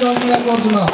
రావాల్సిందిగా కోరుతున్నాం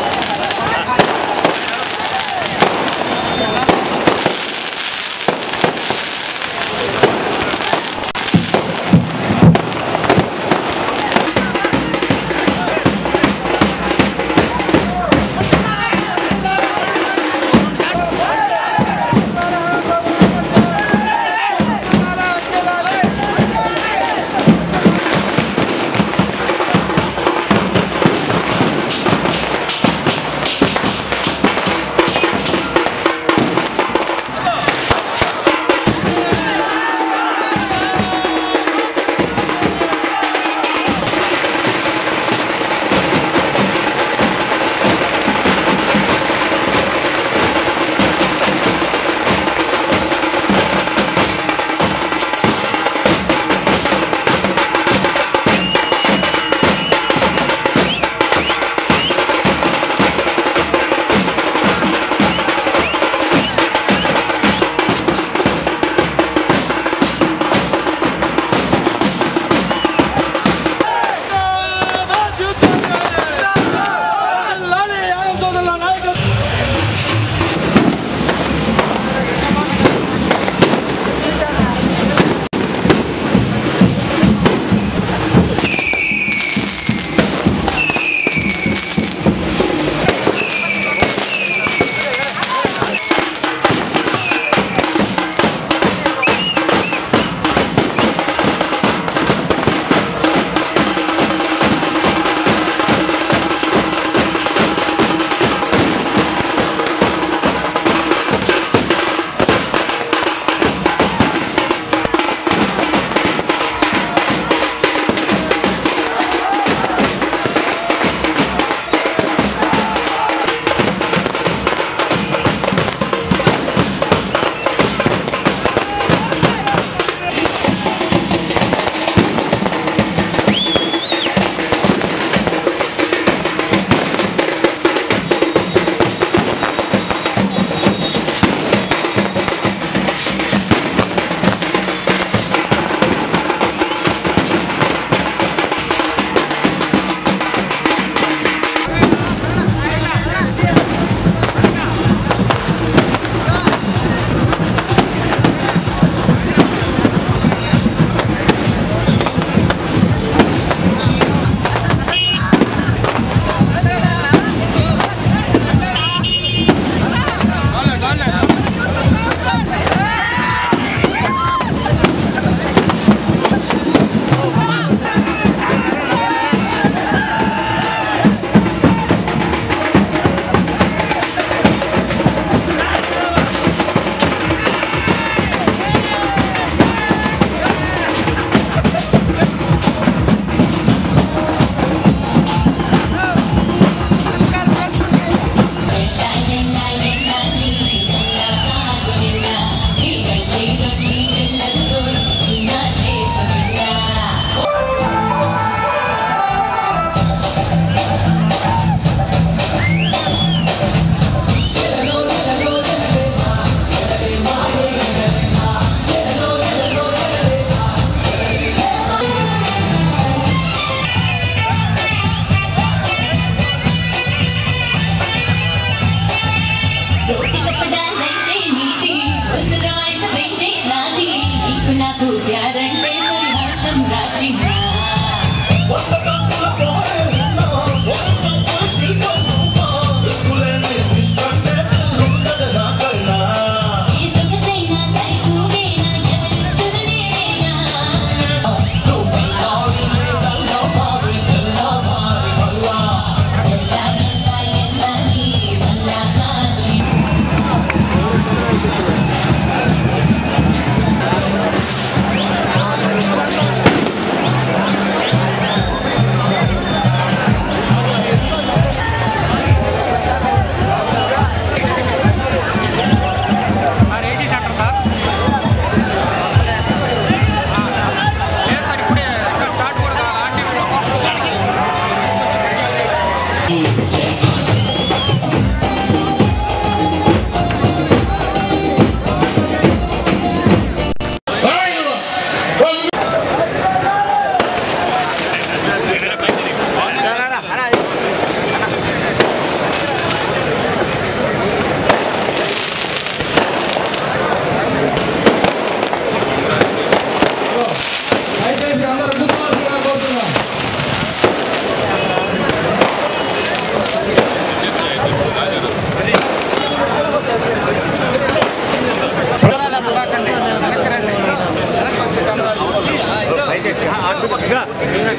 రోటి కప్పడాలైతే నీది వజ్రాయుధమైతే నాది నీకు నాకు ప్యారంటే మరి హాసం రాచిందా ఈ సొగసైన సరితూగైనా ఎవరిస్తున్న నేనైనా ఎల్లా ఎల్లా ఎల్లా నీ వల్ల కాదు సార్ ఏసీ సెంటర్ సార్ లేదు సార్ ఇప్పుడే ఇంకా స్టార్ట్ కూడా కావాలి ఆర్టీవీలో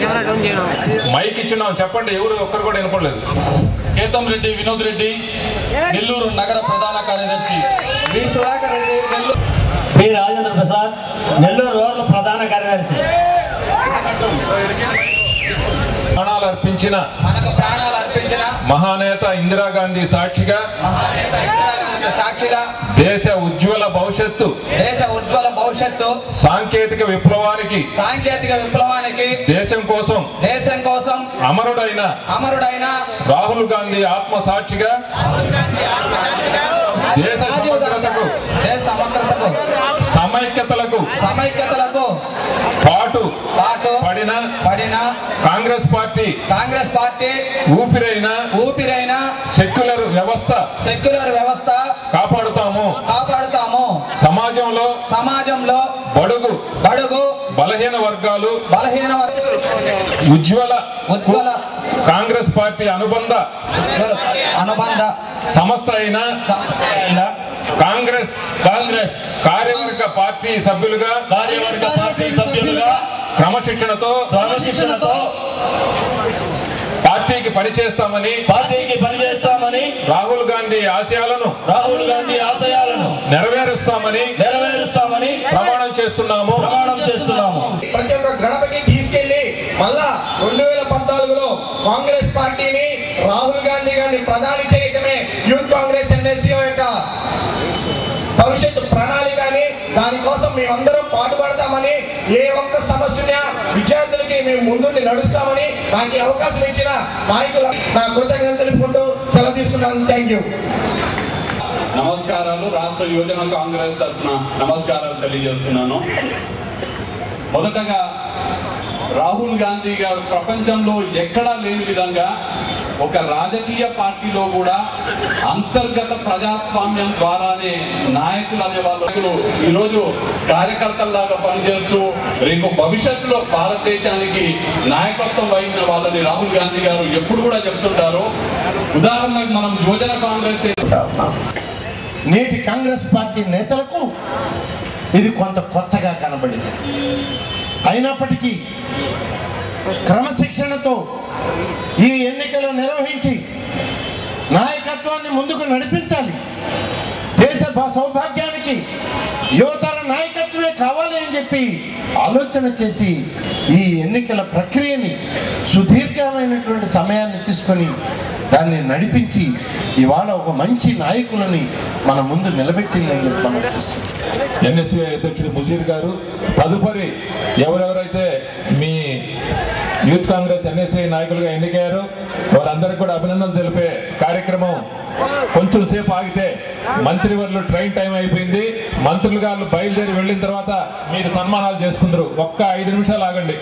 కెమెరా డౌన్ చేయడం మైక్ ఇచ్చున్నాం చెప్పండి ఎవరు ఒక్కరు కూడా వినపడలేదు కేతం రెడ్డి వినోద్ రెడ్డి నెల్లూరు నగర ప్రధాన కార్యదర్శి V Sudhakar Reddy Nellore P Rajendra Prasad Nellore rural ప్రధాన కార్యదర్శి ప్రాణాలు అర్పించిన మనకు ప్రాణాలు అర్పించిన మహానేత ఇందిరాగాంధీ సాక్షిగా మహానేత ఇందిరాగాంధీ సాక్షిగా దేశ ఉజ్వల భవిష్యత్తు దేశ ఉజ్వల భవిష్యత్తు సాంకేతిక విప్లవానికి సాంకేతిక విప్లవానికి దేశం కోసం దేశం కోసం అమరుడైన అమరుడైన రాహుల్ గాంధీ ఆత్మ సాక్షిగా దేశ రాజీవ్ గాంధీ సమగ్రతకు దేశ సమగ్రతకు సమైక్యతలకు సమైక్యతలకు పాటు పాటు పడిన పడిన కాంగ్రెస్ పార్టీ కాంగ్రెస్ పార్టీ ఊపిరైన ఊపిరైన సెక్యులర్ వ్యవస్థ సెక్యులర్ వ్యవస్థ కాపాడుతాము కాపాడుతాము సమాజంలో సమాజంలో బడుగు బడుగు బలహీన వర్గాలు బలహీన వర్గ- ఉజ్వల ఉజ్వల కాంగ్రెస్ పార్టీ అనుబంధ అనుబంధ సంస్థ అయిన సంస్థ అయిన కాంగ్రెస్ కాంగ్రెస్ కార్యవర్గ పార్టీ సభ్యులుగా కార్యవర్గ పార్టీ సభ్యులుగా క్రమశిక్షణతో క్రమశిక్షణతో పార్టీకి పనిచేస్తామని పార్టీకి పనిచేస్తామని రాహుల్ గాంధీ ఆశయాలను రాహుల్ గాంధీ ఆశయాలను నెరవేరుస్తామని నెరవేరుస్తామని ప్రమాణం చేస్తున్నాము ప్రమాణం చేస్తున్నాము ప్రతి ఒక్క గడపకి తీసుకెళ్లి మళ్ళా రెండు వేల పద్నాలుగులో కాంగ్రెస్ పార్టీని రాహుల్ గాంధీ గారిని ప్రధాని చేయటమే యూత్ కాంగ్రెస్ ఎన్ఎస్సీ యొక్క భవిష్యత్తు ప్రణాళిక అని దానికోసం మేమందరం పాటుపడతామని ఏ ఒక్క సమస్యన విద్యార్థులకి మేము ముందుండి నడుస్తామని నాకు ఈ అవకాశం ఇచ్చిన నాయకుల నా కృతజ్ఞతలు తెలుపుకుంటూ సెలవు తీసుకున్నాను థ్యాంక్ యూ నమస్కారాలు రాష్ట్ర యువజన కాంగ్రెస్ తరఫున నమస్కారాలు తెలియజేస్తున్నాను మొదటగా రాహుల్ గాంధీ గారు ప్రపంచంలో ఎక్కడా లేని విధంగా ఒక రాజకీయ పార్టీలో కూడా అంతర్గత ప్రజాస్వామ్యం ద్వారానే నాయకులు అనే వాళ్ళు ఈరోజు కార్యకర్తల్లాగా పనిచేస్తూ రేపు భవిష్యత్తులో భారతదేశానికి నాయకత్వం వహించిన వాళ్ళని రాహుల్ గాంధీ గారు ఎప్పుడు కూడా చెప్తుంటారు ఉదాహరణకు మనం యువజన కాంగ్రెస్ నేటి కాంగ్రెస్ పార్టీ నేతలకు ఇది కొంత కొత్తగా కనబడింది అయినప్పటికీ క్రమశిక్షణతో ఈ ఎన్నికలు నిర్వహించి నాయకత్వాన్ని ముందుకు నడిపించాలి దేశ భ- సౌభాగ్యానికి యువతర నాయకత్వమే కావాలి అని చెప్పి ఆలోచన చేసి ఈ ఎన్నికల ప్రక్రియని సుదీర్ఘమైనటువంటి సమయాన్ని తీసుకొని దాన్ని నడిపించి ఇవాళ ఒక మంచి నాయకులని మన ముందు నిలబెట్టిందని చెప్పి మనం చూస్తున్నాం ఎన్ఎస్యూ అధ్యక్షుడు ముజీర్ గారు తదుపరి ఎవరెవరైతే మీ యూత్ కాంగ్రెస్ ఎన్ఎస్ఐ నాయకులుగా ఎన్నికయ్యారో వారందరికీ కూడా అభినందనలు తెలిపే కార్యక్రమం కొంచెం సేపు ఆగితే మంత్రివర్లు ట్రైన్ టైం అయిపోయింది మంత్రులు గారు బయలుదేరి వెళ్ళిన తర్వాత మీరు సన్మానాలు చేసుకుందరు ఒక్క ఐదు నిమిషాలు ఆగండి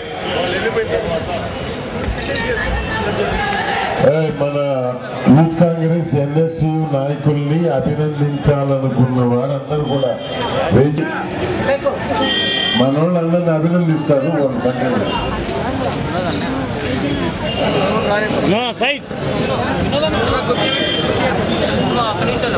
ఏ, మన యూత్ కాంగ్రెస్ ఎన్ఎస్యు నాయకుల్ని అభినందించాలనుకున్న వారందరూ కూడా వేచి మన వాళ్ళందరినీ అభినందిస్తారు వాళ్ళు పక్కన సైడ్ ఒక్క నిమిషాలు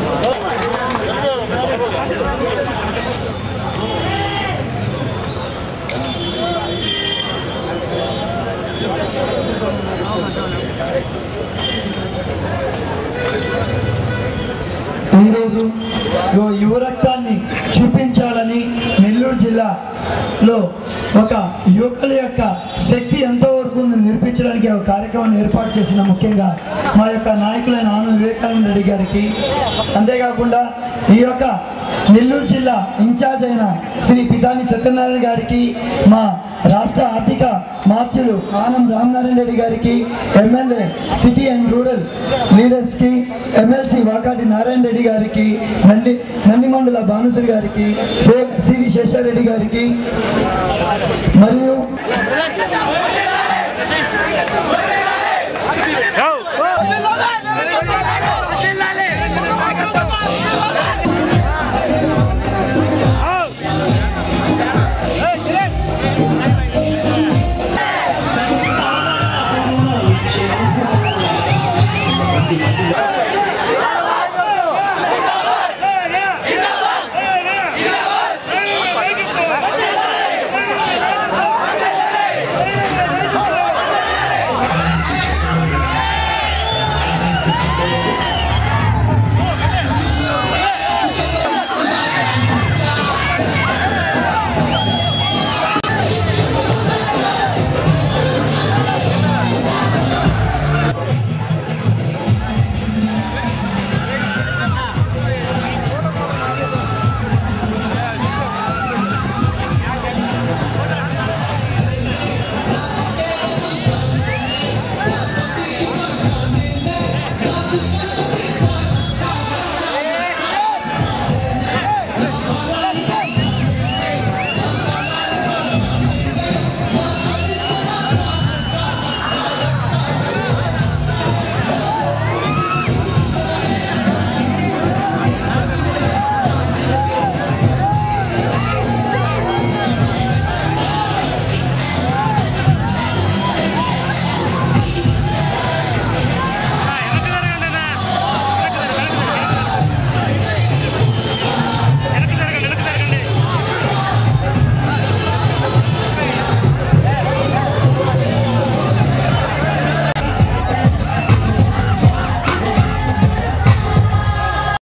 ఈరోజు యువ- యువ రక్తాన్ని చూపించాలని నెల్లూరు జిల్లాలో ఒక యువకుల యొక్క శక్తి ఎంతవరకు ఉందో నిరూపించడానికి ఒక కార్యక్రమాన్ని ఏర్పాటు చేసిన ముఖ్యంగా మా యొక్క నాయకులైన ఆను వివేకానంద రెడ్డి గారికి అంతేకాకుండా ఈ యొక్క నెల్లూరు జిల్లా ఇన్ఛార్జ్ అయిన శ్రీ పితాని సత్యనారాయణ గారికి మా రాష్ట్ర ఆర్థిక మార్చులు ఆనం రామనారాయణ రెడ్డి గారికి ఎమ్మెల్యే సిటీ అండ్ రూరల్ లీడర్స్కి ఎమ్మెల్సీ వాకాటి నారాయణ రెడ్డి గారికి నంది నందిమండల భానుశ్రీ గారికి శే- సివి శేషారెడ్డి గారికి మరియు